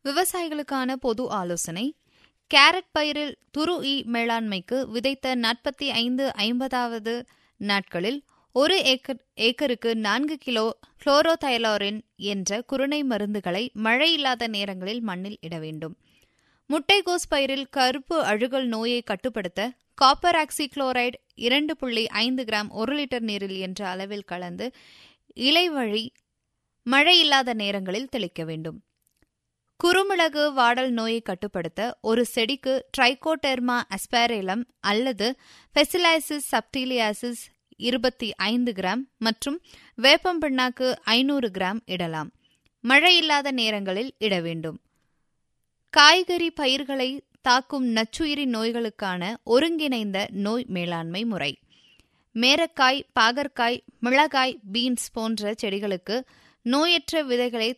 விவசாயிகளுக்கான பொது ஆலோசனை கேரட் பயிரில் துரு ஈ மேலாண்மைக்கு விதைத்த நாற்பத்தி ஐந்து ஐம்பதாவது நாட்களில் ஒரு ஏக்கர் ஏக்கருக்கு நான்கு கிலோ குளோரோதைலாரின் என்ற குருணை மருந்துகளை மழை இல்லாத நேரங்களில் மண்ணில் இட வேண்டும் முட்டைகோஸ் பயிரில் கருப்பு அழுகல் நோயை கட்டுப்படுத்த காப்பர் ஆக்சிக்ளோரைடு இரண்டு புள்ளி ஐந்து கிராம் ஒரு லிட்டர் நீரில் என்ற அளவில் கலந்து இலை வழி மழை இல்லாத நேரங்களில் தெளிக்க வேண்டும் குறுமிளகு வாடல் நோயை கட்டுப்படுத்த ஒரு செடிக்கு ட்ரைகோடெர்மா அஸ்பாரேலம் அல்லது பெசிலைசிஸ் சப்டிலியாசிஸ் இருபத்தி ஐந்து கிராம் மற்றும் வேப்பம் பிண்ணாக்கு ஐநூறு கிராம் இடலாம் மழை இல்லாத நேரங்களில் இட வேண்டும் காய்கறி பயிர்களை தாக்கும் நச்சுயிரி நோய்களுக்கான ஒருங்கிணைந்த நோய் மேலாண்மை முறை மேரக்காய் பாகற்காய் மிளகாய் பீன்ஸ் போன்ற செடிகளுக்கு நோயற்ற விதைகளை